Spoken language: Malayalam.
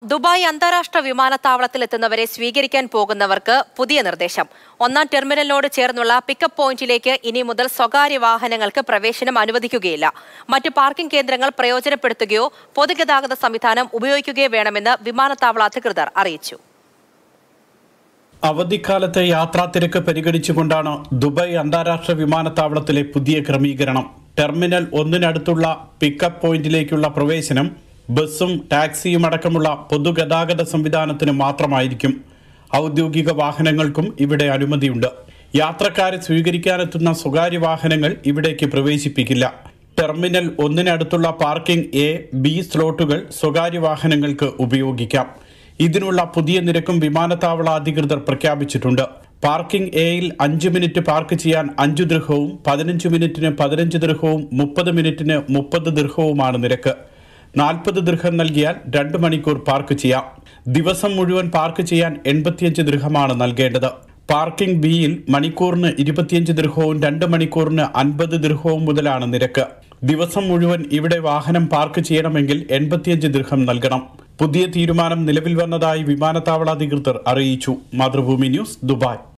ദുബായ് അന്താരാഷ്ട്ര വിമാനത്താവളത്തിൽ എത്തുന്നവരെ സ്വീകരിക്കാൻ പോകുന്നവർക്ക് പുതിയ നിർദ്ദേശം ഒന്നാം ടെർമിനലിനോട് ചേർന്നുള്ള പിക്കപ്പ് പോയിന്റിലേക്ക് ഇനി മുതൽ സ്വകാര്യ വാഹനങ്ങൾക്ക് പ്രവേശനം അനുവദിക്കുകയില്ല മറ്റ് പാർക്കിംഗ് കേന്ദ്രങ്ങൾ പ്രയോജനപ്പെടുത്തുകയോ പൊതുഗതാഗത സംവിധാനം ഉപയോഗിക്കുകയോ വേണമെന്ന് വിമാനത്താവള അധികൃതർ അറിയിച്ചു അവധിക്കാലത്തെ യാത്രാ തിരക്ക് പരിഗണിച്ചുകൊണ്ടാണ് ദുബായ് അന്താരാഷ്ട്ര വിമാനത്താവളത്തിലെ പുതിയ ക്രമീകരണം ടെർമിനൽ ഒന്നിനടുത്തുള്ള പിക്കപ്പ് പോയിന്റിലേക്കുള്ള പ്രവേശനം ബസ്സും ടാക്സിയും അടക്കമുള്ള പൊതുഗതാഗത സംവിധാനത്തിന് മാത്രമായിരിക്കും ഔദ്യോഗിക വാഹനങ്ങൾക്കും ഇവിടെ അനുമതിയുണ്ട് യാത്രക്കാരെ സ്വീകരിക്കാനെത്തുന്ന സ്വകാര്യ വാഹനങ്ങൾ ഇവിടേക്ക് പ്രവേശിപ്പിക്കില്ല ടെർമിനൽ ഒന്നിനടുത്തുള്ള പാർക്കിംഗ് എ ബി സ്ലോട്ടുകൾ സ്വകാര്യ വാഹനങ്ങൾക്ക് ഉപയോഗിക്കാം ഇതിനുള്ള പുതിയ നിരക്കും വിമാനത്താവള അധികൃതർ പ്രഖ്യാപിച്ചിട്ടുണ്ട് പാർക്കിംഗ് എയിൽ അഞ്ച് മിനിറ്റ് പാർക്ക് ചെയ്യാൻ അഞ്ചു ദൃഹവും പതിനഞ്ച് മിനിറ്റിന് പതിനഞ്ച് ദൃഹവും മുപ്പത് മിനിറ്റിന് മുപ്പത് ദൃഹവുമാണ് നിരക്ക് നാൽപ്പത് ദൃഹം നൽകിയാൽ രണ്ട് മണിക്കൂർ പാർക്ക് ചെയ്യാം ദിവസം മുഴുവൻ പാർക്ക് ചെയ്യാൻ എൺപത്തിയഞ്ച് ദൃഹമാണ് നൽകേണ്ടത് പാർക്കിംഗ് ബിയിൽ മണിക്കൂറിന് ഇരുപത്തിയഞ്ച് ദൃഹവും രണ്ട് മണിക്കൂറിന് അൻപത് ദൃഹവും മുതലാണ് നിരക്ക് ദിവസം മുഴുവൻ ഇവിടെ വാഹനം പാർക്ക് ചെയ്യണമെങ്കിൽ എൺപത്തിയഞ്ച് ദൃഹം നൽകണം പുതിയ തീരുമാനം നിലവിൽ വന്നതായി വിമാനത്താവള അധികൃതർ അറിയിച്ചു മാതൃഭൂമി ന്യൂസ് ദുബായ്